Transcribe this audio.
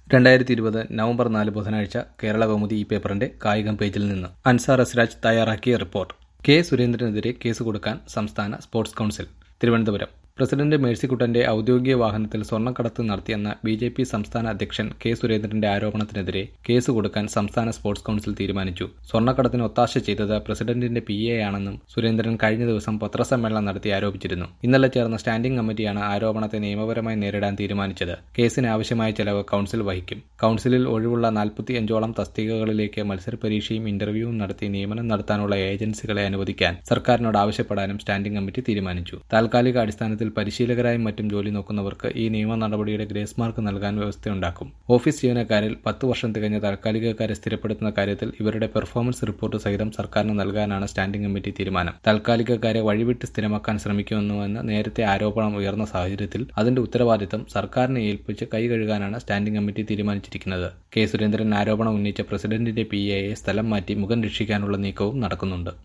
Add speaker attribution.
Speaker 1: രണ്ടായിരത്തി ഇരുപത് നവംബർ നാല് ബുധനാഴ്ച കേരള കൗമുദി ഈ പേപ്പറിന്റെ കായികം പേജിൽ നിന്ന് അൻസാർ അസ്രാജ് തയ്യാറാക്കിയ റിപ്പോർട്ട് കെ സുരേന്ദ്രനെതിരെ കേസ് കൊടുക്കാൻ സംസ്ഥാന സ്പോർട്സ് കൌൺസിൽ തിരുവനന്തപുരം പ്രസിഡന്റ് മേഴ്സിക്കുട്ടന്റെ ഔദ്യോഗിക വാഹനത്തിൽ സ്വർണ്ണക്കടത്ത് നടത്തിയെന്ന ബി ജെ പി സംസ്ഥാന അധ്യക്ഷൻ കെ സുരേന്ദ്രന്റെ ആരോപണത്തിനെതിരെ കേസ് കൊടുക്കാൻ സംസ്ഥാന സ്പോർട്സ് കൌൺസിൽ തീരുമാനിച്ചു സ്വർണ്ണക്കടത്തിന് ഒത്താശ ചെയ്തത് പ്രസിഡന്റിന്റെ പി എ ആണെന്നും സുരേന്ദ്രൻ കഴിഞ്ഞ ദിവസം പത്രസമ്മേളനം നടത്തി ആരോപിച്ചിരുന്നു ഇന്നലെ ചേർന്ന സ്റ്റാൻഡിംഗ് കമ്മിറ്റിയാണ് ആരോപണത്തെ നിയമപരമായി നേരിടാൻ തീരുമാനിച്ചത് കേസിന് ആവശ്യമായ ചെലവ് കൌൺസിൽ വഹിക്കും കൌൺസിലിൽ ഒഴിവുള്ള നാൽപ്പത്തിയഞ്ചോളം തസ്തികകളിലേക്ക് മത്സര പരീക്ഷയും ഇന്റർവ്യൂവും നടത്തി നിയമനം നടത്താനുള്ള ഏജൻസികളെ അനുവദിക്കാൻ സർക്കാരിനോട് ആവശ്യപ്പെടാനും സ്റ്റാൻഡിംഗ് കമ്മിറ്റി തീരുമാനിച്ചു താൽക്കാലിക അടിസ്ഥാനത്തിൽ പരിശീലകരായും മറ്റും ജോലി നോക്കുന്നവർക്ക് ഈ നിയമ നടപടിയുടെ ഗ്രേസ് മാർക്ക് നൽകാൻ വ്യവസ്ഥയുണ്ടാക്കും ഓഫീസ് ജീവനക്കാരിൽ പത്ത് വർഷം തികഞ്ഞ താൽക്കാലികക്കാരെ സ്ഥിരപ്പെടുത്തുന്ന കാര്യത്തിൽ ഇവരുടെ പെർഫോമൻസ് റിപ്പോർട്ട് സഹിതം സർക്കാരിന് നൽകാനാണ് സ്റ്റാൻഡിംഗ് കമ്മിറ്റി തീരുമാനം താൽക്കാലികക്കാരെ വഴിവിട്ട് സ്ഥിരമാക്കാൻ ശ്രമിക്കുമെന്നുവെന്ന് നേരത്തെ ആരോപണം ഉയർന്ന സാഹചര്യത്തിൽ അതിന്റെ ഉത്തരവാദിത്തം സർക്കാരിനെ ഏൽപ്പിച്ച് കൈ കഴുകാനാണ് സ്റ്റാൻഡിംഗ് കമ്മിറ്റി തീരുമാനിച്ചിരിക്കുന്നത് കെ സുരേന്ദ്രൻ ആരോപണം ഉന്നയിച്ച പ്രസിഡന്റിന്റെ പി എയെ സ്ഥലം മാറ്റി മുഖം രക്ഷിക്കാനുള്ള നീക്കവും നടക്കുന്നുണ്ട്